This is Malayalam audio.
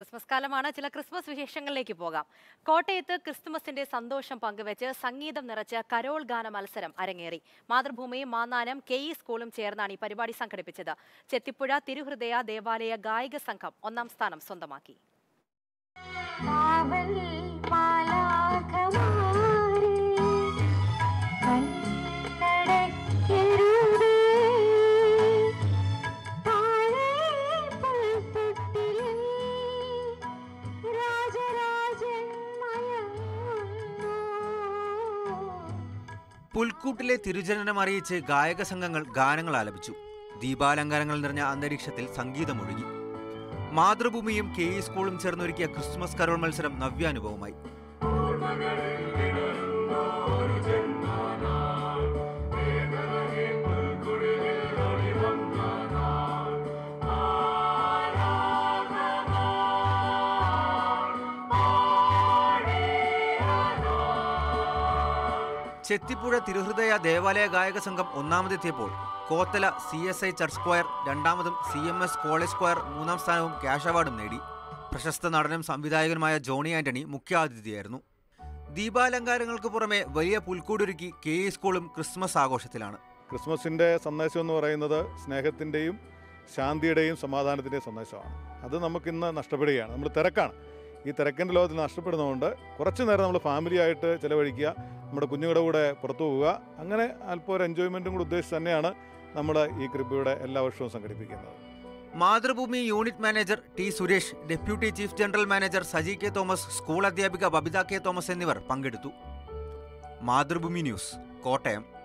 ക്രിസ്മസ് കാലമാണ് ചില ക്രിസ്മസ് വിശേഷങ്ങളിലേക്ക് പോകാം കോട്ടയത്ത് ക്രിസ്തുമസിന്റെ സന്തോഷം പങ്കുവെച്ച് സംഗീതം നിറച്ച് കരോൾ ഗാന മത്സരം അരങ്ങേറി മാതൃഭൂമിയും മാന്നാനം കെ ഇ സ്കൂളും ചേർന്നാണ് ഈ പരിപാടി സംഘടിപ്പിച്ചത് ചെത്തിപ്പുഴ തിരുഹൃദയ ദേവാലയ ഗായിക സംഘം ഒന്നാം സ്ഥാനം സ്വന്തമാക്കി കാവൽ മാലാഖമാരേ, കണ്ണടയ്ക്കരുതേ, താഴെ പുൽത്തൊട്ടിലിൽ രാജരാജൻ മയങ്ങുന്നു. പുൽക്കൂട്ടിലെ തിരുജനനം അറിയിച്ച് ഗായക സംഘങ്ങൾ ഗാനങ്ങൾ ആലപിച്ചു ദീപാലങ്കാരങ്ങൾ നിറഞ്ഞ അന്തരീക്ഷത്തിൽ സംഗീതമൊഴുകി മാതൃഭൂമിയും കെ ഇ സ്കൂളും ചേർന്നൊരുക്കിയ ക്രിസ്മസ് കരോൾ മത്സരം നവ്യാനുഭവമായി ചെത്തിപ്പുഴ തിരുഹൃദയ ദേവാലയ ഗായക സംഘം ഒന്നാമതെത്തിയപ്പോൾ Kothala C S I church square രണ്ടാമതും C M S college square മൂന്നാം സ്ഥാനവും ക്യാഷ് അവാർഡും നേടി പ്രശസ്ത നടനും സംവിധായകനുമായ ജോണി ആന്റണി മുഖ്യാതിഥിയായിരുന്നു ദീപാലങ്കാരങ്ങൾക്ക് പുറമെ വലിയ പുൽക്കൂടൊരുക്കി കെ ഇ സ്കൂളും ക്രിസ്മസ് ആഘോഷത്തിലാണ് ക്രിസ്മസിൻ്റെ സന്ദേശം എന്ന് പറയുന്നത് സ്നേഹത്തിൻ്റെയും ശാന്തിയുടെയും സമാധാനത്തിൻ്റെയും സന്ദേശമാണ് അത് നമുക്കിന്ന് നഷ്ടപ്പെടുകയാണ് നമ്മൾ തിരക്കാണ് ഈ തിരക്കിൻ്റെ ലോകത്തിൽ നഷ്ടപ്പെടുന്നതുകൊണ്ട് കുറച്ച് നേരം നമ്മൾ ഫാമിലിയായിട്ട് ചിലവഴിക്കുക നമ്മുടെ കുഞ്ഞുങ്ങളുടെ കൂടെ പുറത്തു പോവുക അങ്ങനെ അല്പം ഒരു എൻജോയ്മെൻറ്റും കൂടി ഉദ്ദേശിച്ച് തന്നെയാണ് നമ്മൾ ഈ കൃപയുടെ എല്ലാ വർഷവും സംഘടിപ്പിക്കുന്നത് Mathrubhumi unit manager T Suresh deputy chief general manager Saji K Thomas school അധ്യാപിക ബബിത കെ തോമസ് എന്നിവർ പങ്കെടുത്തു മാതൃഭൂമി ന്യൂസ് കോട്ടയം